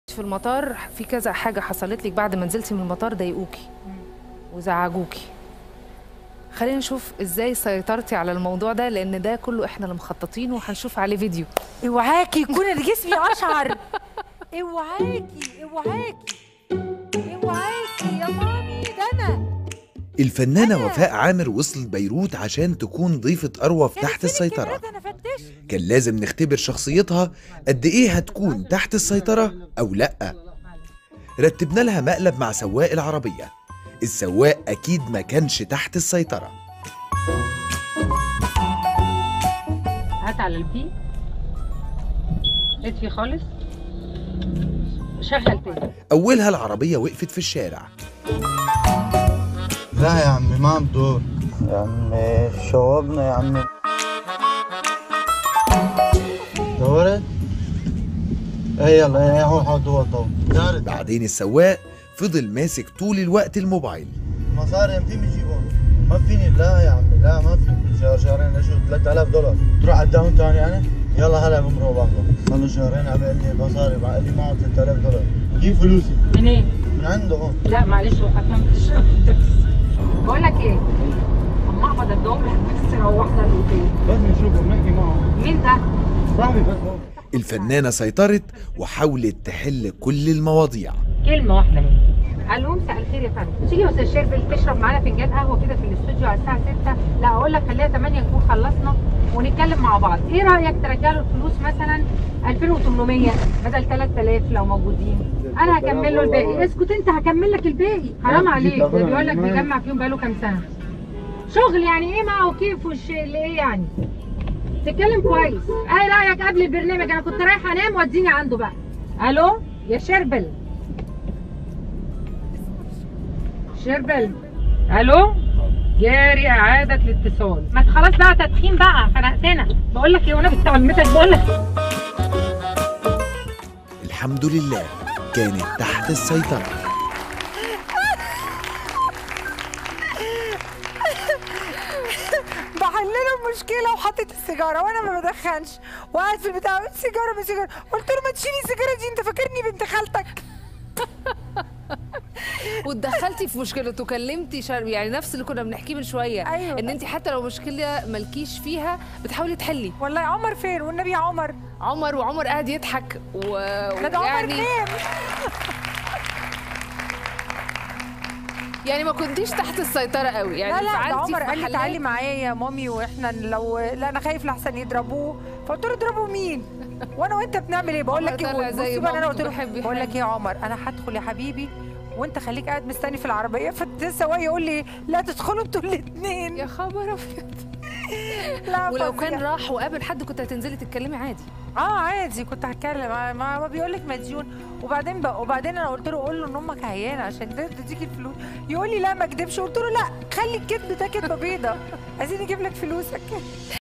في المطار في كذا حاجة حصلت لك بعد ما نزلتي من المطار ضايقوكي وزعجوكي خلينا نشوف ازاي سيطرتي على الموضوع ده لان ده كله احنا اللي مخططينه وهنشوف عليه فيديو اوعاكي يكون جسمي اشعر اوعاكي اوعاكي اوعاكي يا مامي ده انا الفنانة وفاء عامر وصلت بيروت عشان تكون ضيفة أروف يعني تحت فين السيطرة الكاميرات؟ انا فتش كان لازم نختبر شخصيتها قد إيه هتكون تحت السيطرة أو لأ رتبنا لها مقلب مع سواق العربية السواق أكيد ما كانش تحت السيطرة هات على البي اطفي خالص شغل تاني أولها العربية وقفت في الشارع لا يا عمي ما عم دور يا عمي شوقنا يا عمي دورت؟ ايه يلا ايه هو حاول دور دور دارت بعدين السواق فضل ماسك طول الوقت الموبايل مصاري في يجيبون ما فيني لا يا عمي لا ما في شهر شهرين لشو 3000 دولار تروح على الداون تاون يعني يلا هلا بمرو باخذه صار له شهرين عم يقول لي مصاري قال لي معه 3000 دولار جيب فلوسي منين؟ من عنده هون لا معلش وقفنا من الشغل بقول لك ايه؟ اما اقبض ادهم لك بس روحنا البيت بس نشوفه بنحكي معه مين ده؟ صاحبي بس هون الفنانة سيطرت وحاولت تحل كل المواضيع كلمه واحده هي الو مساء الخير يا فندم تيجي يا استاذ شربل تشرب معانا فنجان قهوه كده في الاستوديو على الساعه 6 لا اقول لك خليها 8 نكون خلصنا ونتكلم مع بعض ايه رايك ترجع له الفلوس مثلا 2800 بدل 3000 لو موجودين انا هكمل له الباقي اسكت انت هكمل لك الباقي حرام عليك ده بيقول لك بيجمع فيهم بقاله كام سنه شغل يعني ايه معه وكيف وش اللي ايه يعني تتكلم كويس ايه رايك قبل البرنامج انا كنت رايحه انام وديني عنده بقى الو يا شربل شربل الو جاري اعاده الاتصال ما خلاص بقى تدخين بقى خنقتنا بقول لك ايه وانا بتعمتك بقول لك الحمد لله كانت تحت السيطرة بحل له المشكله وحطيت السيجاره وانا ما بدخنش وقاعد في البتاع قلت سيجاره ما سيجاره قلت له ما تشيلي السيجاره دي انت فاكرني بنت خالتك واتدخلتي في مشكلته كلمتي شر... يعني نفس اللي كنا بنحكيه من شويه أيوة. ان انت حتى لو مشكله مالكيش فيها بتحاولي تحلي والله عمر فين والنبي يا عمر عمر وعمر قاعد يضحك و... لا ده عمر ويعني نام يعني ما كنتيش تحت السيطره قوي يعني لا لا ده انفعلتي عمر في قال لي محلات. تعالي معايا يا مامي واحنا لو لا انا خايف لحسن يضربوه فقلت له اضربوا مين وانا وانت بنعمل ايه بقول لك عمر طلع ايه زي بصي بقى انا مامته قلت بحب له بقول لك ايه يا عمر انا هدخل يا حبيبي وانت خليك قاعد مستني في العربيه فالسواق يقول لي لا تدخلوا انتوا الاثنين يا خبر ابيض لا ولو فظيع. كان راح وقابل حد كنت هتنزلي تتكلمي عادي اه عادي كنت هتكلم ما, ما, ما بيقول لك مديون وبعدين بقى وبعدين انا قلت له قول له ان امك عيانه عشان ده تديك الفلوس يقول لي لا ما اكدبش قلت له لا خلي الكذب ده كذبه بيضه عايزين نجيب لك فلوسك